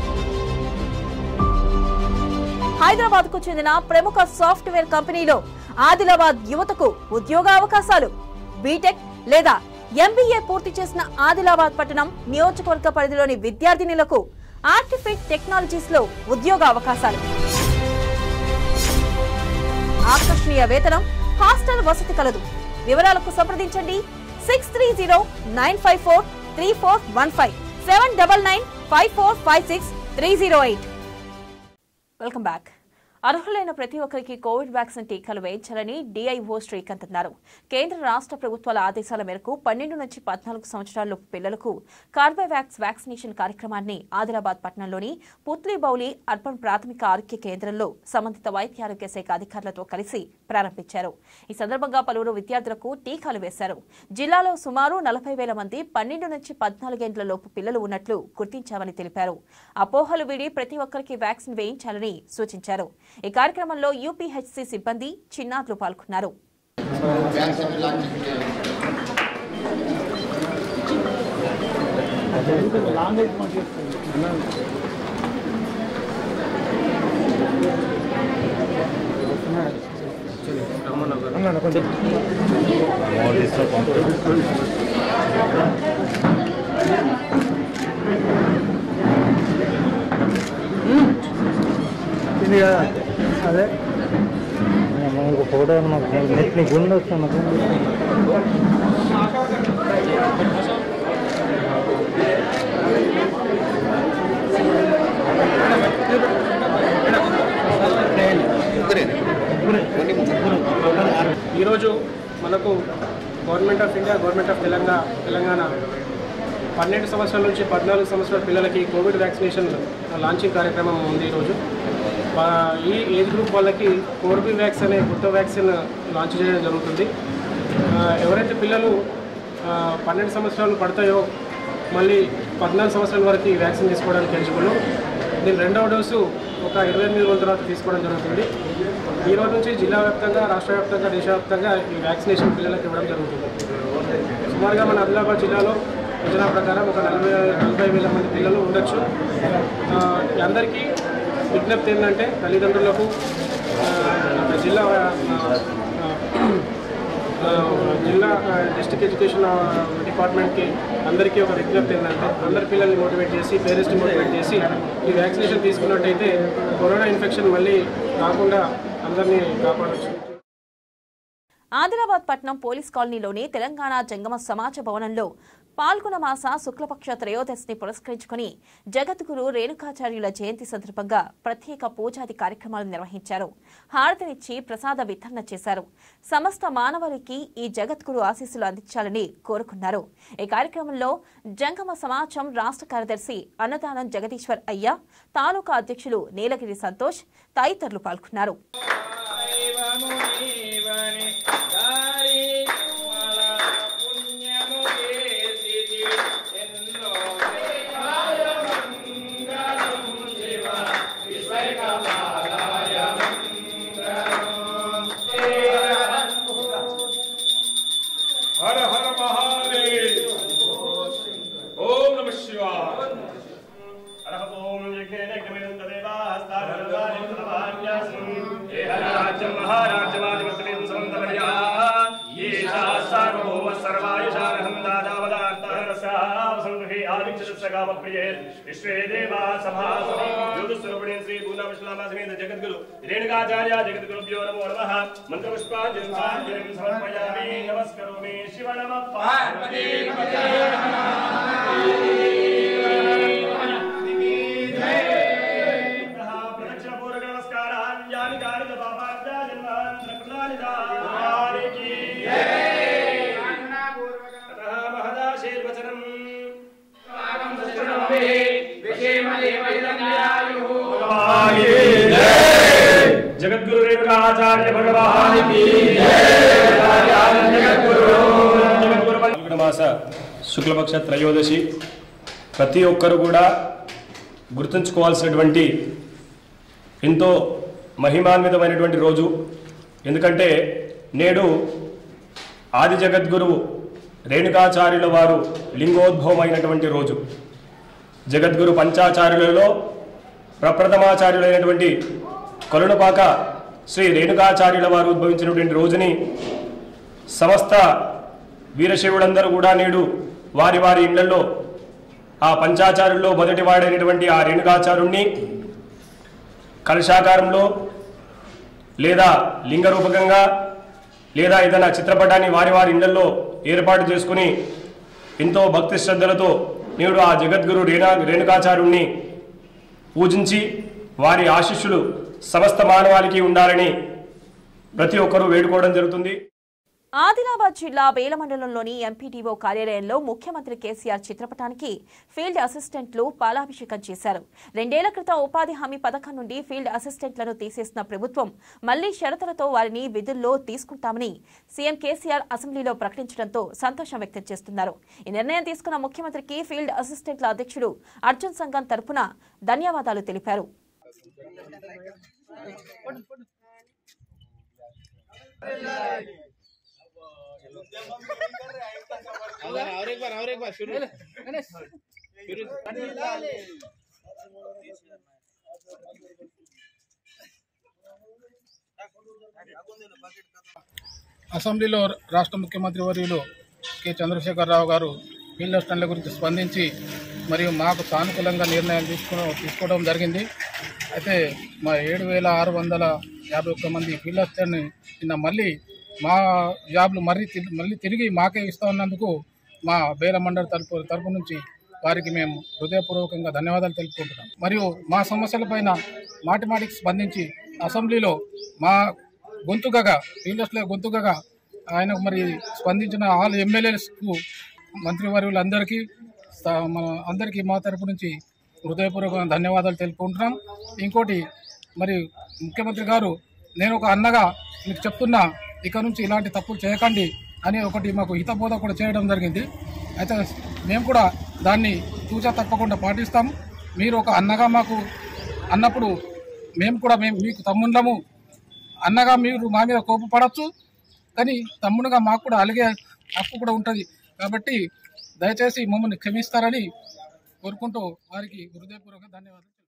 హైదరాబాద్ కు చెందిన ప్రముఖ సాఫ్ట్వేర్ కంపెనీలో ఆదిలాబాద్ యువతకు ఉద్యోగ అవకాశాలు బీటెక్ లేదా ఎంబీఏ పూర్తి చేసిన ఆదిలాబాద్ పట్టణం నియోజకవర్గ పరిధిలోని విద్యార్థినులకు ఆర్టిఫిట్ టెక్నాలజీస్ లో ఉద్యోగ అవకాశాలు ఆకర్షణీయ వేతనం హాస్టల్ వసతి కలదు వివరాలకు సంప్రదించండి six three zero nine five four three four one five seven double nine five four five six three zero eight welcome back అర్హులైన ప్రతి ఒక్కరికి కోవిడ్ వ్యాక్సిన్ టీకాలు వేయించాలని డిఐఓ శ్రీకాంత్ అన్నారు కేంద్ర రాష్ట్ర ప్రభుత్వాల ఆదేశాల మేరకు పన్నెండు నుంచి పద్నాలుగు సంవత్సరాల పిల్లలకు కార్బోవాక్స్ వ్యాక్సినేషన్ కార్యక్రమాన్ని ఆదిలాబాద్ పట్టణంలోని పుత్లిబౌలి అర్బన్ ప్రాథమిక ఆరోగ్య కేంద్రంలో సంబంధిత వైద్య ఆరోగ్య శాఖ అధికారులతో కలిసి ప్రారంభించారు ఈ సందర్భంగా పలువురు విద్యార్థులకు టీకాలు వేశారు జిల్లాలో సుమారు నలభై వేల మంది పన్నెండు నుంచి పద్నాలుగేండ్ల లోపు పిల్లలు ఉన్నట్లు గుర్తించామని తెలిపారు అపోహలు వీడి ప్రతి ఒక్కరికి వ్యాక్సిన్ వేయించాలని సూచించారు ఈ కార్యక్రమంలో యూపీహెచ్సి సిబ్బంది చిన్నారులు పాల్గొన్నారు ఇది కదా అదే మనకు ఫోటో మాకు నెట్ నీకు గుండె వస్తుంది మాకు ఈరోజు మనకు government of India government of Telangana Telangana పన్నెండు సంవత్సరాల నుంచి పద్నాలుగు సంవత్సరాల పిల్లలకి కోవిడ్ వ్యాక్సినేషన్ లాంచింగ్ కార్యక్రమం ఉంది ఈరోజు వా- ఈ ఏజ్ గ్రూప్ వాళ్ళకి కోర్బివ్యాక్స్ అనే కొత్త వ్యాక్సిన్ లాంచ్ చేయడం జరుగుతుంది ఆ, ఎవరైతే పిల్లలు ఆ, పన్నెండు సంవత్సరాలు పడతాయో మళ్ళీ పద్నాలుగు సంవత్సరాల వరకు ఈ వ్యాక్సిన్ తీసుకోవడానికి ఎంచుకున్నాం దీని రెండవ డోసు ఒక ఇరవై ఎనిమిది రోజుల తర్వాత తీసుకోవడం జరుగుతుంది ఈ రోజు నుంచి జిల్లా వ్యాప్తంగా రాష్ట్ర వ్యాప్తంగా దేశవ్యాప్తంగా ఈ వ్యాక్సినేషన్ పిల్లలకు ఇవ్వడం జరుగుతుంది సుమారుగా మన ఆదిలాబాద్ జిల్లాలో యోజన ప్రకారం ఒక నలభై నలభై వేల మంది పిల్లలు ఉండొచ్చు ఆ, ఈ అందరికీ విజ్ఞప్తి ఏంటంటే తల్లిదండ్రులకు ఆ, జిల్లా ఆ, జిల్లా డిస్ట్రిక్ట్ ఎడ్యుకేషన్ డిపార్ట్మెంట్కి అందరికీ ఒక విజ్ఞప్తి ఏంటంటే అందరి పిల్లల్ని మోటివేట్ చేసి పేరెంట్స్ని మోటివేట్ చేసి ఈ వ్యాక్సినేషన్ తీసుకున్నట్టయితే కరోనా ఇన్ఫెక్షన్ మళ్ళీ రాకుండా అందరినీ కాపాడవచ్చు ఆదిలాబాద్ పట్నం పోలీస్ కాలనీలోని తెలంగాణ జంగమ సమాజ భవనంలో పాల్గొన మాస శుక్లపక్ష త్రయోదశిని పురస్కరించుకుని జగద్గురు రేణుకాచార్యుల జయంతి సందర్భంగా ప్రత్యేక పూజాది కార్యక్రమాలు నిర్వహించారు హారతినిచ్చి ప్రసాద వితరణ చేశారు సమస్త మానవాళికి ఈ జగద్గురు ఆశీస్సులు అందించాలని కోరుకున్నారు ఈ కార్యక్రమంలో జంగమ సమాజం రాష్ట్ర కార్యదర్శి అన్నదానం జగదీశ్వర్ అయ్య తాలూకా అధ్యక్షులు నీలగిరి సంతోష్ తదితరులు పాల్గొన్నారు హర హర మహాదేవ్ ఓం నమ శివాయ అర్హతోం యజ్ఞేన యజ్ఞమిదం తదేవాస్తారదాని తదవాన్యాసం ఏ హరాజ్యం మహారాజ్యమాధిపతిం సమంతమర్యా ఈశా సార్వభౌమ సర్వాయుషారహం దాదావదార్థరసావసంగృహే ఆదిక్షరస్య కామప్రియే విశ్వే దేవా సభాసనం జ్యోతిస్వరూపిణి శ్రీ పూర్ణవిశ్లామ సమేత జగద్గురు రేణుకాచార్య జగద్గురుభ్యో నమో నమః మంత్రపుష్పాంజలిం సాంజలిం సమర్పయామి నమస్కరోమి శివ నమ పార్వతీ ప్రదక్షిణపూర్వక నమస్కారాన్ని కాళిక పాపార్థ జన్మాంతర కృతాలిదానికి అతః మహదాశీర్వచనం జగద్గురు రేణుకాచార్య భగవానికి మాస శుక్లపక్ష త్రయోదశి ప్రతి ఒక్కరు కూడా గుర్తుంచుకోవాల్సినటువంటి ఎంతో మహిమాన్వితమైనటువంటి రోజు ఎందుకంటే నేడు ఆది జగద్గురువు రేణుకాచార్యుల వారు లింగోద్భవమైనటువంటి రోజు జగద్గురు పంచాచార్యులలో ప్రప్రథమాచార్యులైనటువంటి కొలనుపాక శ్రీ రేణుకాచార్యుల వారు ఉద్భవించినటువంటి రోజుని సమస్త వీరశైవులందరూ కూడా నేడు వారి వారి ఇళ్లలో ఆ పంచాచారుల్లో మొదటి వాడైనటువంటి ఆ రేణుకాచారుణ్ణి కలశాకారంలో లేదా లింగ రూపకంగా లేదా ఏదైనా చిత్రపటాన్ని వారి వారి ఇళ్లలో ఏర్పాటు చేసుకుని ఎంతో భక్తి శ్రద్ధలతో నేడు ఆ జగద్గురు రేణా రేణుకాచారుణ్ణి పూజించి వారి ఆశిష్యులు సమస్త మానవాళికి ఉండాలని ప్రతి ఒక్కరూ వేడుకోవడం జరుగుతుంది ఆదిలాబాద్ జిల్లా వేల మండలంలోని ఎంపీడీఓ కార్యాలయంలో ముఖ్యమంత్రి కేసీఆర్ చిత్రపటానికి ఫీల్డ్ అసిస్టెంట్లు పాలాభిషేకం చేశారు రెండేళ్ల క్రితం ఉపాధి హామీ పథకం నుండి ఫీల్డ్ అసిస్టెంట్లను తీసేసిన ప్రభుత్వం మళ్లీ షరతులతో వారిని విధుల్లో తీసుకుంటామని సీఎం కేసీఆర్ అసెంబ్లీలో ప్రకటించడంతో సంతోషం వ్యక్తం చేస్తున్నారు ఈ నిర్ణయం తీసుకున్న ముఖ్యమంత్రికి ఫీల్డ్ అసిస్టెంట్ల అధ్యక్షుడు అర్జున్ సంఘం తరపున ధన్యవాదాలు తెలిపారు और एक बार और एक बार शुरू शुरू అసెంబ్లీలో రాష్ట్ర ముఖ్యమంత్రి వర్యులు కె చంద్రశేఖరరావు గారు ఫీల్డ్ అసిస్టెంట్ల గురించి స్పందించి మరియు మాకు సానుకూలంగా నిర్ణయాలు తీసుకో తీసుకోవడం జరిగింది అయితే మా ఏడు వేల ఆరు వందల యాభై ఒక్క మంది ఫీల్డ్ అసిస్టెంట్ని నిన్న మళ్ళీ మా జాబ్లు మళ్ళీ తి- మళ్ళీ తిరిగి మాకే ఇస్తా ఉన్నందుకు మా బేల మండలి తరపు తరపు నుంచి వారికి మేము హృదయపూర్వకంగా ధన్యవాదాలు తెలుపుకుంటున్నాం మరియు మా సమస్యలపైన మాటి మాటికి స్పందించి అసెంబ్లీలో మా గొంతుకగా ఫీల్డర్స్లో గొంతుకగా ఆయన మరి స్పందించిన ఆల్ ఎమ్మెల్యేస్కు మంత్రివర్యులందరికీ స- మన అందరికీ మా తరపు నుంచి హృదయపూర్వకంగా ధన్యవాదాలు తెలుపుకుంటున్నాం ఇంకోటి మరి ముఖ్యమంత్రి గారు నేను ఒక అన్నగా మీకు చెప్తున్నా ఇక నుంచి ఇలాంటి తప్పులు చేయకండి అని ఒకటి మాకు హితబోధ కూడా చేయడం జరిగింది అయితే మేము కూడా దాన్ని తూచా తప్పకుండా పాటిస్తాం మీరు ఒక అన్నగా మాకు అన్నప్పుడు మేము కూడా మేము మీకు తమ్ముళ్ళము అన్నగా మీరు మా మీద కోపపడచ్చు కానీ తమ్ముడుగా మాకు కూడా అలిగే హక్కు కూడా ఉంటుంది కాబట్టి దయచేసి మమ్మల్ని క్షమిస్తారని కోరుకుంటూ వారికి హృదయపూర్వక ధన్యవాదాలు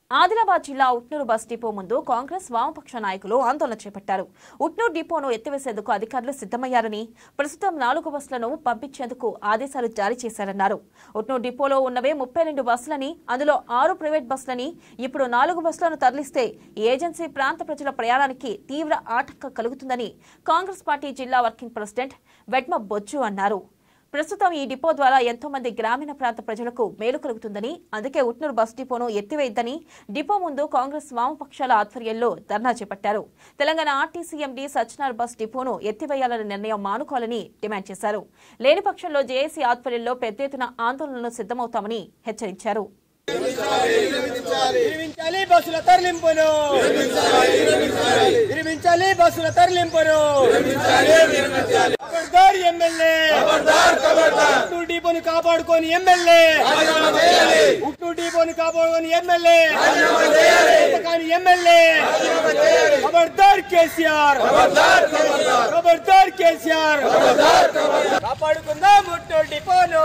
ఆదిలాబాద్ జిల్లా ఉట్నూరు బస్ డిపో ముందు కాంగ్రెస్ వామపక్ష నాయకులు ఆందోళన చేపట్టారు ఉట్నూరు డిపోను ఎత్తివేసేందుకు అధికారులు సిద్దమయ్యారని ప్రస్తుతం నాలుగు బస్సులను పంపించేందుకు ఆదేశాలు జారీ చేశారన్నారు ఉట్నూరు డిపోలో ఉన్నవే ముప్పై రెండు బస్సులని అందులో ఆరు ప్రైవేట్ బస్సులని ఇప్పుడు నాలుగు బస్సులను తరలిస్తే ఈ ఏజెన్సీ ప్రాంత ప్రజల ప్రయాణానికి తీవ్ర ఆటంకం కలుగుతుందని కాంగ్రెస్ పార్టీ జిల్లా వర్కింగ్ ప్రెసిడెంట్ వెడ్మ బొజ్జు అన్నారు ప్రస్తుతం ఈ డిపో ద్వారా ఎంతో మంది గ్రామీణ ప్రాంత ప్రజలకు మేలు కలుగుతుందని అందుకే ఉట్నూరు బస్ డిపోను ఎత్తివేయద్దని డిపో ముందు కాంగ్రెస్ వామపక్షాల ఆధ్వర్యంలో ధర్నా చేపట్టారు Telangana RTC MD Sajjanar bus డిపోను ఎత్తివేయాలనే నిర్ణయం మానుకోవాలని డిమాండ్ చేశారు లేని పక్షంలో జేఏసీ ఆధ్వర్యంలో పెద్ద ఎత్తున ఆందోళనలు సిద్దమవుతామని హెచ్చరించారు విరమించాలి బస్సుల తరలింపును విరమించాలి బస్సుల తరలింపును ఖబర్దార్ ఎమ్మెల్యే ఉట్టు డిపోని కాపాడుకొని ఎమ్మెల్యే ఉట్టు డిపోని కాపాడుకొని ఎమ్మెల్యే కానీ ఎమ్మెల్యే ఖబర్దార్ కేసీఆర్ ఖబర్దార్ కేసీఆర్ కాపాడుకుందాం ఉట్టు డిపోను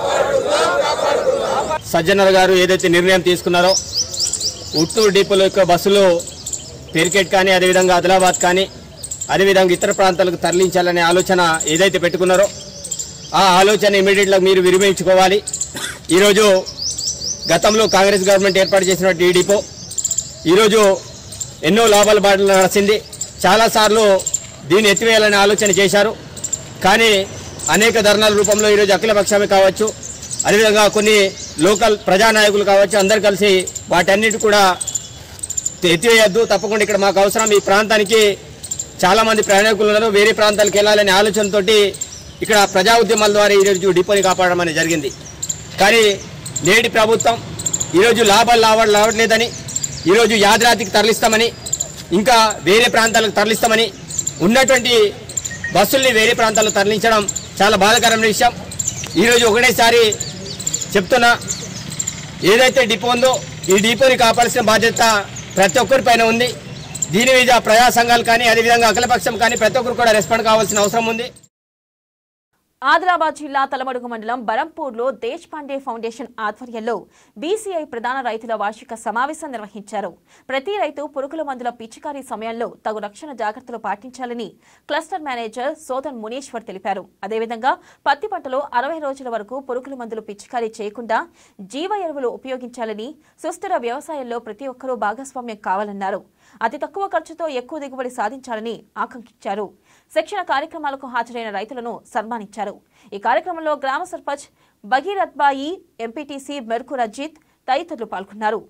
సజ్జనర్ గారు ఏదైతే నిర్ణయం తీసుకున్నారో ఉట్టూరు డిపోల యొక్క బస్సులు పెరికెట్ కానీ అదేవిధంగా ఆదిలాబాద్ కానీ అదేవిధంగా ఇతర ప్రాంతాలకు తరలించాలనే ఆలోచన ఏదైతే పెట్టుకున్నారో ఆ ఆలోచన ఇమీడియట్గా మీరు విరమించుకోవాలి ఈరోజు గతంలో కాంగ్రెస్ గవర్నమెంట్ ఏర్పాటు చేసినటువంటి ఈ డిపో ఈరోజు ఎన్నో లాభాల బాటలు నడిచింది చాలాసార్లు దీన్ని ఎత్తివేయాలనే ఆలోచన చేశారు కానీ అనేక ధర్నాల రూపంలో ఈరోజు అఖిలపక్షమే కావచ్చు అదేవిధంగా కొన్ని లోకల్ ప్రజానాయకులు కావచ్చు అందరు కలిసి వాటన్నిటి కూడా ఎత్తివేయద్దు తప్పకుండా ఇక్కడ మాకు అవసరం ఈ ప్రాంతానికి చాలామంది ప్రయాణికులు ఉన్నారు వేరే ప్రాంతాలకు వెళ్ళాలనే ఆలోచనతోటి ఇక్కడ ప్రజా ఉద్యమాల ద్వారా ఈరోజు డిపోని కాపాడడం అనేది జరిగింది కానీ నేటి ప్రభుత్వం ఈరోజు లాభాలు లావ లావట్లేదని ఈరోజు యాదాద్రికి తరలిస్తామని ఇంకా వేరే ప్రాంతాలకు తరలిస్తామని ఉన్నటువంటి బస్సుల్ని వేరే ప్రాంతాలకు తరలించడం చాలా బాధాకరమైన విషయం ఈరోజు ఒకటేసారి చెప్తున్నా ఏదైతే డిపో ఉందో ఈ డిపోని కాపాల్సిన బాధ్యత ప్రతి ఒక్కరి పైన ఉంది దీని మీద ప్రజా సంఘాలు కానీ అదేవిధంగా అఖిలపక్షం కానీ ప్రతి ఒక్కరు కూడా రెస్పాండ్ కావాల్సిన అవసరం ఉంది ఆదిలాబాద్ జిల్లా తలమడుగు మండలం బరంపూర్లో దేశ్ పాండే ఫౌండేషన్ ఆధ్వర్యంలో బీసీఐ ప్రధాన రైతుల వార్షిక సమావేశం నిర్వహించారు ప్రతి రైతు పురుగుల మందుల పిచికారీ సమయంలో తగు రక్షణ జాగ్రత్తలు పాటించాలని క్లస్టర్ మేనేజర్ సోదన్ మునీశ్వర్ తెలిపారు అదేవిధంగా పత్తి పంటలో అరవై రోజుల వరకు పురుగుల మందులు పిచికారీ చేయకుండా జీవ ఎరువులు ఉపయోగించాలని సుస్థిర వ్యవసాయంలో ప్రతి ఒక్కరూ భాగస్వామ్యం కావాలన్నారు అతి తక్కువ ఖర్చుతో ఎక్కువ దిగుబడి సాధించాలని ఆకాంక్షించారు శిక్షణ కార్యక్రమాలకు హాజరైన రైతులను సన్మానించారు ఈ కార్యక్రమంలో గ్రామ సర్పంచ్ భగీరథ్బాయి ఎంపీటీసీ మెరుకు రజిత్ తదితరులు పాల్గొన్నారు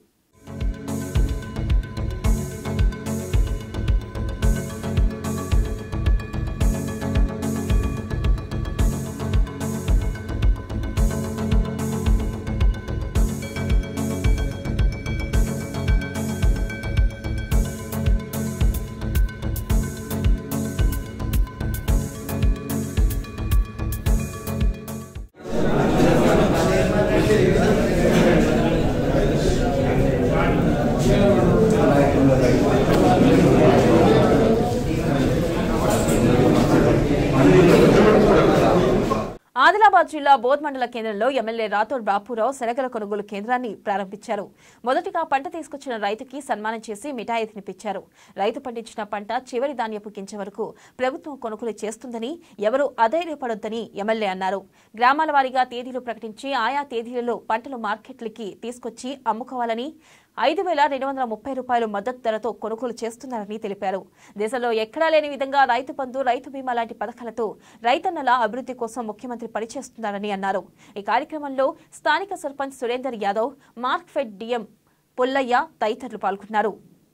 ఆదిలాబాద్ జిల్లా బోధ్ మండల కేంద్రంలో ఎమ్మెల్యే రాథోడ్ బాపురావు శనగల కొనుగోలు కేంద్రాన్ని ప్రారంభించారు మొదటిగా పంట తీసుకొచ్చిన రైతుకి సన్మానం చేసి మిఠాయి తినిపించారు రైతు పండించిన పంట చివరి ధాన్యపు గింజ వరకు ప్రభుత్వం కొనుగోలు చేస్తుందని ఎవరూ అధైర్యపడొద్దని ఎమ్మెల్యే అన్నారు గ్రామాల వారీగా తేదీలు ప్రకటించి ఆయా తేదీలలో పంటలు మార్కెట్లకి తీసుకొచ్చి అమ్ముకోవాలని ఐదు వేల రెండు వందల ముప్పై రూపాయలు మద్దతు ధరతో కొనుగోలు చేస్తున్నారని తెలిపారు దేశంలో ఎక్కడా లేని విధంగా రైతు బంధు రైతు బీమా లాంటి పథకాలతో రైతన్నల అభివృద్ధి కోసం ముఖ్యమంత్రి పనిచేస్తున్నారని అన్నారు ఈ కార్యక్రమంలో స్థానిక sarpanch Surender Yadav Markfed DM Pullaiah తదితరులు పాల్గొన్నారు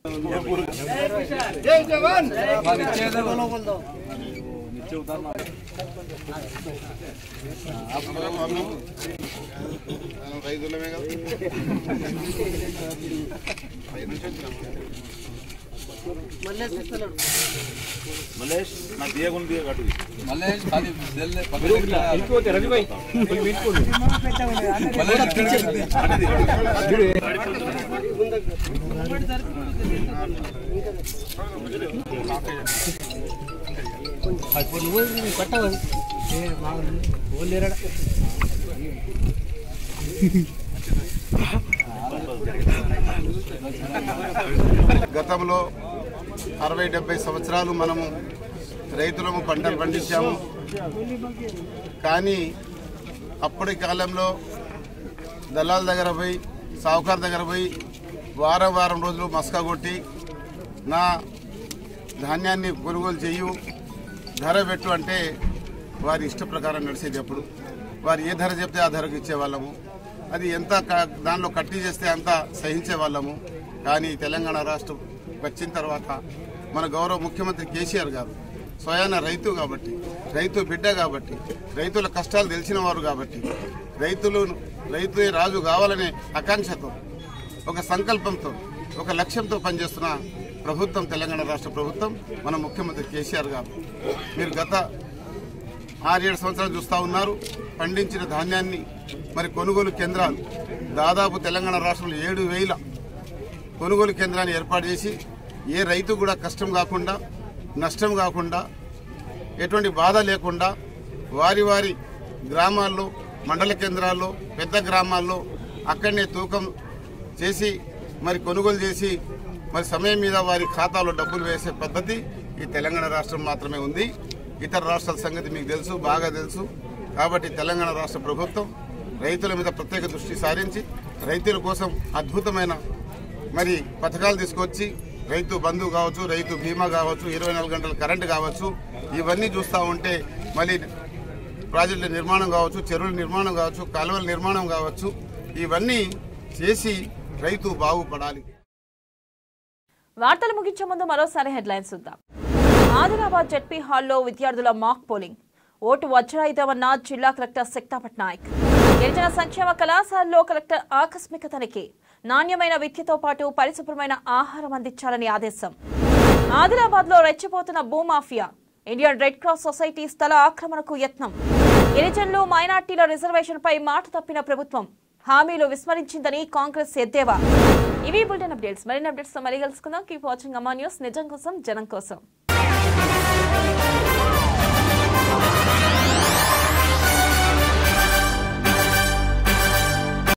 మల్లేష్ నాకు దియకుండా దిగ మల్లేష్ అది జల్దీ వెళ్ళిపోతే రవి భాయ్ గతంలో అరవై డెబ్బై సంవత్సరాలు మనము రైతులము పంటలు పండించాము కానీ అప్పటి కాలంలో దళాల దగ్గర పోయి సావుకారు దగ్గర పోయి వారం వారం రోజులు మస్కా కొట్టి నా ధాన్యాన్ని కొనుగోలు చేయు ధర పెట్టు అంటే వారి ఇష్ట ప్రకారం నడిచేది అప్పుడు వారు ఏ ధర చెప్తే ఆ ధరకు ఇచ్చేవాళ్ళము అది ఎంత క- దానిలో కట్టి చేస్తే అంత సహించే వాళ్ళము కానీ తెలంగాణ రాష్ట్రం వచ్చిన తర్వాత మన గౌరవ ముఖ్యమంత్రి కేసీఆర్ గారు స్వయాన రైతు కాబట్టి రైతు బిడ్డ కాబట్టి రైతుల కష్టాలు తెలిసిన వారు కాబట్టి రైతులు రైతు రాజు కావాలనే ఆకాంక్షతో ఒక సంకల్పంతో ఒక లక్ష్యంతో పనిచేస్తున్న ప్రభుత్వం తెలంగాణ రాష్ట్ర ప్రభుత్వం మన ముఖ్యమంత్రి కేసీఆర్ గారు మీరు గత ఆరేడు సంవత్సరాలు చూస్తూ ఉన్నారు పండించిన ధాన్యాన్ని మరి కొనుగోలు కేంద్రాలు దాదాపు తెలంగాణ రాష్ట్రంలో ఏడు వేల కొనుగోలు కేంద్రాన్ని ఏర్పాటు చేసి ఏ రైతు కూడా కష్టం కాకుండా నష్టం కాకుండా ఎటువంటి బాధ లేకుండా వారి వారి గ్రామాల్లో మండల కేంద్రాల్లో పెద్ద గ్రామాల్లో అక్కడనే తూకం చేసి మరి కొనుగోలు చేసి మరి సమయం మీద వారి ఖాతాలో డబ్బులు వేసే పద్ధతి ఈ తెలంగాణ రాష్ట్రం మాత్రమే ఉంది ఇతర రాష్ట్రాల సంగతి మీకు తెలుసు బాగా తెలుసు కాబట్టి తెలంగాణ రాష్ట్ర ప్రభుత్వం రైతుల మీద ప్రత్యేక దృష్టి సారించి రైతుల కోసం అద్భుతమైన మరి పథకాలు తీసుకొచ్చి రైతు బంధు కావచ్చు రైతు బీమా కావచ్చు ఇరవై నాలుగు గంటల కరెంటు కావచ్చు ఇవన్నీ చూస్తూ ఉంటే మళ్ళీ ప్రాజెక్టుల నిర్మాణం కావచ్చు చెరువుల నిర్మాణం కావచ్చు కాలువల నిర్మాణం కావచ్చు ఇవన్నీ చేసి రైతు బాగుపడాలి వార్తలు ముగించే ముందు మరోసారి హెడ్లైన్స్ చూద్దాం ఆదిలాబాద్ జెడ్పీ హాల్లో విద్యార్థుల మాక్ పోలింగ్ ఓటు వజ్రాయుధమన్న జిల్లా కలెక్టర్ శక్తా పట్నాయక్ గిరిజన సంక్షేమ కళాశాలలో కలెక్టర్ ఆకస్మిక తనిఖీ నాణ్యమైన విద్యతో పాటు పరిశుభ్రమైన ఆహారం అందించాలని ఆదేశం ఆదిలాబాద్ లో రెచ్చిపోతున్న భూమాఫియా ఇండియన్ రెడ్ క్రాస్ సొసైటీ స్థల ఆక్రమణకు యత్నం గిరిజనులు మైనార్టీల రిజర్వేషన్ పై మాట తప్పిన ప్రభుత్వం హామీలు విస్మరించిందని కాంగ్రెస్ ఎద్దేవా ఇవి బులెటిన్ అప్డేట్స్ మరిన్ని అప్డేట్స్ తో మళ్ళీ కలుసుకుందాం కీప్ వాచింగ్ అమ్మా న్యూస్ నిజం కోసం జనం కోసం